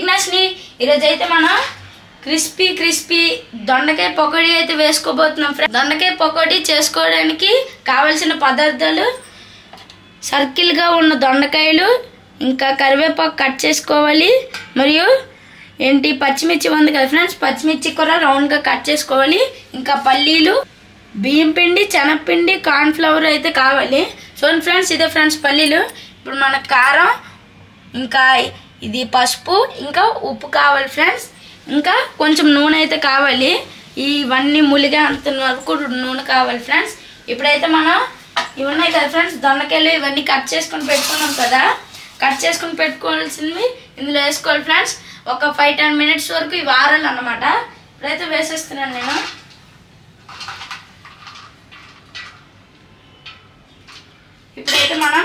అవినాష్ని ఈరోజు అయితే మనం క్రిస్పీ క్రిస్పీ దొండకాయ పకోడీ అయితే వేసుకోబోతున్నాం ఫ్రెండ్స్ దొండకాయ పకోడీ చేసుకోవడానికి కావలసిన పదార్థాలు సర్కిల్గా ఉన్న దొండకాయలు ఇంకా కరివేపాకు కట్ చేసుకోవాలి మరియు ఏంటి పచ్చిమిర్చి ఉంది కదా ఫ్రెండ్స్ పచ్చిమిర్చి కూడా రౌండ్గా కట్ చేసుకోవాలి ఇంకా పల్లీలు బియ్యం పిండి శనగపిండి కార్న్ ఫ్లవర్ అయితే కావాలి చూడండి ఫ్రెండ్స్ ఇదే ఫ్రెండ్స్ పల్లీలు ఇప్పుడు మన కారం ఇంకా ఇది పసుపు ఇంకా ఉప్పు కావాలి ఫ్రెండ్స్ ఇంకా కొంచెం నూనె అయితే కావాలి ఇవన్నీ ములిగా అంత వరకు నూనె కావాలి ఫ్రెండ్స్ ఇప్పుడైతే మనం ఇవి ఉన్నాయి కదా ఫ్రెండ్స్ దొండకాయలు ఇవన్నీ కట్ చేసుకొని పెట్టుకున్నాం కదా కట్ చేసుకొని పెట్టుకోవాల్సినవి ఇందులో వేసుకోవాలి ఫ్రెండ్స్ ఒక ఫైవ్ టెన్ మినిట్స్ వరకు ఇవి ఆరాలన్నమాట ఇప్పుడైతే వేసేస్తున్నాను నేను ఇప్పుడైతే మనం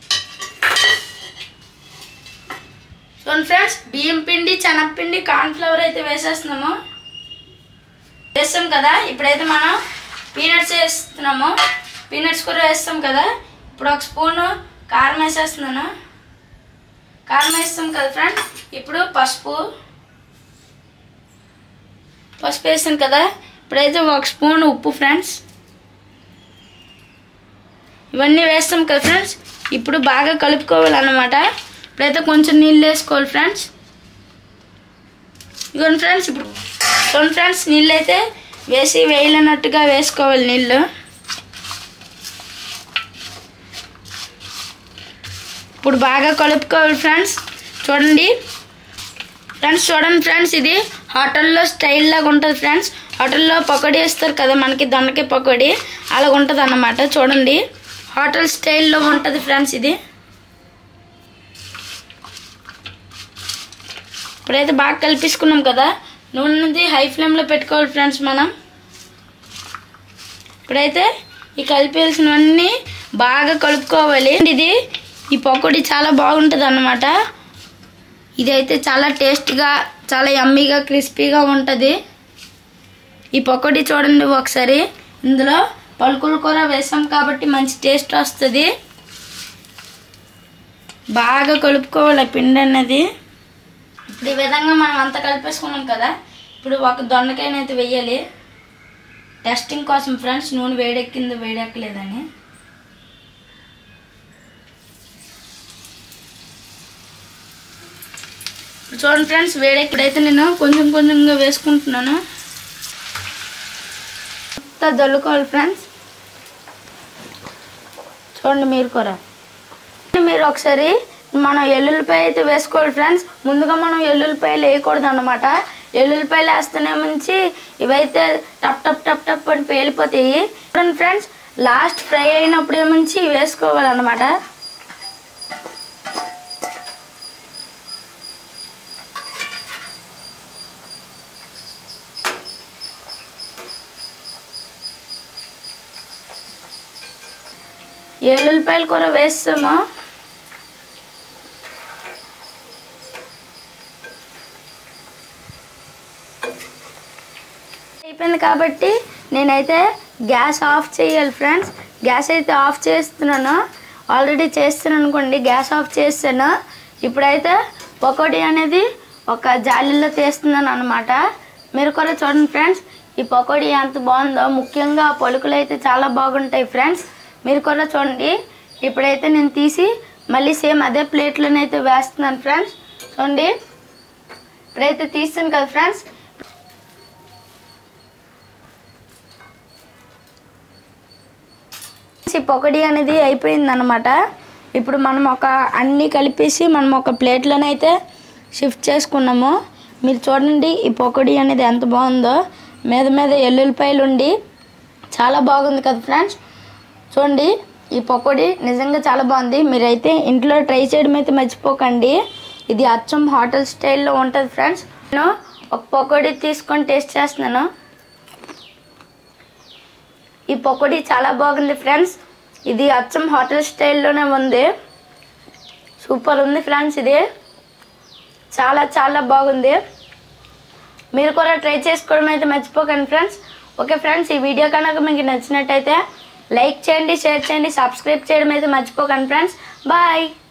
చూడండి ఫ్రెండ్స్ బియ్యం పిండి శనగపిండి కార్న్ ఫ్లవర్ అయితే వేసేస్తున్నాము వేస్తాం కదా ఇప్పుడైతే మనం పీనట్స్ వేస్తున్నాము పీనట్స్ కూడా వేస్తాం కదా ఇప్పుడు ఒక స్పూను కారం వేసేస్తున్నాను కారం వేస్తాం కదా ఫ్రెండ్స్ ఇప్పుడు పసుపు పసుపు వేస్తాను కదా ఇప్పుడైతే ఒక స్పూన్ ఉప్పు ఫ్రెండ్స్ ఇవన్నీ వేస్తాం కదా ఫ్రెండ్స్ ఇప్పుడు బాగా కలుపుకోవాలన్నమాట ఇప్పుడైతే కొంచెం నీళ్ళు వేసుకోవాలి ఫ్రెండ్స్ ఇదిగోండి ఫ్రెండ్స్ ఇప్పుడు చూడండి ఫ్రెండ్స్ నీళ్ళు అయితే వేసి వేయలేనట్టుగా వేసుకోవాలి నీళ్ళు ఇప్పుడు బాగా కలుపుకోవాలి ఫ్రెండ్స్ చూడండి ఫ్రెండ్స్ చూడండి ఫ్రెండ్స్ ఇది హోటల్లో స్టైల్ లాగా ఉంటుంది ఫ్రెండ్స్ హోటల్లో పకోడీ వేస్తారు కదా మనకి దొండకాయ పకోడీ అలాగ ఉంటుంది అన్నమాట చూడండి హోటల్ స్టైల్లో ఉంటుంది ఫ్రెండ్స్ ఇది ఇప్పుడైతే బాగా కలిపించుకున్నాం కదా నూనెది హై ఫ్లేమ్లో పెట్టుకోవాలి ఫ్రెండ్స్ మనం ఇప్పుడైతే ఈ కలిపేసినవన్నీ బాగా కలుపుకోవాలి ఇది ఈ పకోడీ చాలా బాగుంటుంది అన్నమాట ఇదైతే చాలా టేస్ట్గా చాలా యమ్మీగా క్రిస్పీగా ఉంటుంది ఈ పకోడీ చూడండి ఒకసారి ఇందులో పలుకులు కూర వేసాం కాబట్టి మంచి టేస్ట్ వస్తుంది బాగా కలుపుకోవాలి ఆ పిండి అన్నది ఇప్పుడు ఈ విధంగా మనం అంతా కలిపేసుకున్నాం కదా ఇప్పుడు ఒక దొండకాయనైతే వెయ్యాలి టెస్టింగ్ కోసం ఫ్రెండ్స్ నూనె వేడెక్కింది వేడెక్కలేదని ఇప్పుడు చూడండి ఫ్రెండ్స్ వేడెక్కడైతే నేను కొంచెం కొంచెంగా వేసుకుంటున్నాను అంతా జల్లుకోవాలి ఫ్రెండ్స్ చూడండి మీరు కూడా మీరు ఒకసారి మనం ఎల్లుల్లిపాయ అయితే వేసుకోవాలి ఫ్రెండ్స్ ముందుగా మనం ఎల్లుల్లిపాయలు వేయకూడదు అనమాట ఎల్లుల్లిపాయలు వేస్తేనే మంచి ఇవైతే టప్ టప్ టప్ టప్ అని పేలిపోతాయి చూడండి ఫ్రెండ్స్ లాస్ట్ ఫ్రై అయినప్పుడు ఏమంచి ఇవి వేసుకోవాలన్నమాట ఎల్లుల్లిపాయలు కూర వేస్తాము అయిపోయింది కాబట్టి నేనైతే గ్యాస్ ఆఫ్ చేయాలి ఫ్రెండ్స్ గ్యాస్ అయితే ఆఫ్ చేస్తున్నాను ఆల్రెడీ చేస్తున్నాను అనుకోండి గ్యాస్ ఆఫ్ చేస్తాను ఇప్పుడైతే పకోడీ అనేది ఒక జాలీలో తీస్తున్నాను అనమాట మీరు కూడా చూడండి ఫ్రెండ్స్ ఈ పకోడీ ఎంత బాగుందో ముఖ్యంగా పలుకులు అయితే చాలా బాగుంటాయి ఫ్రెండ్స్ మీరు కూడా చూడండి ఇప్పుడైతే నేను తీసి మళ్ళీ సేమ్ అదే ప్లేట్లోనైతే వేస్తున్నాను ఫ్రెండ్స్ చూడండి ఇప్పుడైతే తీస్తాను కదా ఫ్రెండ్స్ ఈ పొకడి అనేది అయిపోయింది అనమాట ఇప్పుడు మనం ఒక అన్నీ కలిపేసి మనం ఒక ప్లేట్లోనైతే షిఫ్ట్ చేసుకున్నాము మీరు చూడండి ఈ పొకడి అనేది ఎంత బాగుందో మీద మీద ఎల్లుల్లిపాయలు ఉండి చాలా బాగుంది కదా ఫ్రెండ్స్ చూడండి ఈ పకోడీ నిజంగా చాలా బాగుంది మీరైతే ఇంట్లో ట్రై చేయడం అయితే మర్చిపోకండి ఇది అచ్చం హోటల్ స్టైల్లో ఉంటుంది ఫ్రెండ్స్ నేను ఒక పకోడీ తీసుకొని టేస్ట్ చేస్తున్నాను ఈ పకోడీ చాలా బాగుంది ఫ్రెండ్స్ ఇది అచ్చం హోటల్ స్టైల్లోనే ఉంది సూపర్ ఉంది ఫ్రెండ్స్ ఇది చాలా చాలా బాగుంది మీరు కూడా ట్రై చేసుకోవడం అయితే మర్చిపోకండి ఫ్రెండ్స్ ఓకే ఫ్రెండ్స్ ఈ వీడియో కనుక మీకు నచ్చినట్టయితే లైక్ చేయండి షేర్ చేయండి సబ్స్క్రైబ్ చేయడం అయితే మర్చిపోకండి ఫ్రెండ్స్ బాయ్